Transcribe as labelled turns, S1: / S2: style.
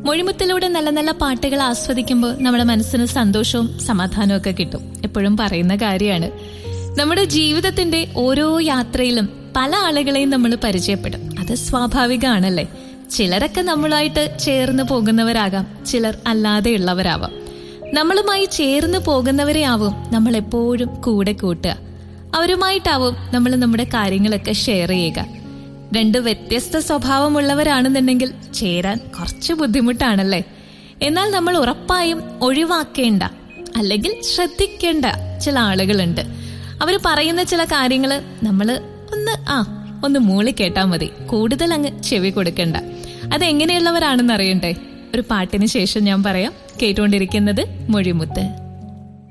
S1: മൊഴിമുത്തിലൂടെ നല്ല നല്ല പാട്ടുകൾ ആസ്വദിക്കുമ്പോൾ നമ്മുടെ മനസ്സിന് സന്തോഷവും സമാധാനവും ഒക്കെ കിട്ടും എപ്പോഴും പറയുന്ന കാര്യമാണ് നമ്മുടെ ജീവിതത്തിന്റെ ഓരോ യാത്രയിലും പല ആളുകളെയും നമ്മൾ പരിചയപ്പെടും അത് സ്വാഭാവികമാണല്ലേ ചിലരൊക്കെ നമ്മളുമായിട്ട് ചേർന്ന് പോകുന്നവരാകാം ചിലർ അല്ലാതെയുള്ളവരാവാം നമ്മളുമായി ചേർന്ന് പോകുന്നവരെ ആവും നമ്മൾ എപ്പോഴും കൂടെ കൂട്ടുക അവരുമായിട്ടാവും നമ്മൾ നമ്മുടെ കാര്യങ്ങളൊക്കെ ഷെയർ ചെയ്യുക രണ്ട് വ്യത്യസ്ത സ്വഭാവമുള്ളവരാണെന്നുണ്ടെങ്കിൽ ചേരാൻ കുറച്ച് ബുദ്ധിമുട്ടാണല്ലേ എന്നാൽ നമ്മൾ ഉറപ്പായും ഒഴിവാക്കേണ്ട അല്ലെങ്കിൽ ശ്രദ്ധിക്കേണ്ട ചില ആളുകളുണ്ട് അവർ പറയുന്ന ചില കാര്യങ്ങൾ നമ്മൾ ഒന്ന് ആ ഒന്ന് മൂളി കേട്ടാൽ മതി കൂടുതൽ അങ്ങ് ചെവി കൊടുക്കണ്ട അതെങ്ങനെയുള്ളവരാണെന്ന് അറിയണ്ടേ ഒരു പാട്ടിന് ശേഷം ഞാൻ പറയാം കേട്ടുകൊണ്ടിരിക്കുന്നത് മൊഴിമുത്ത്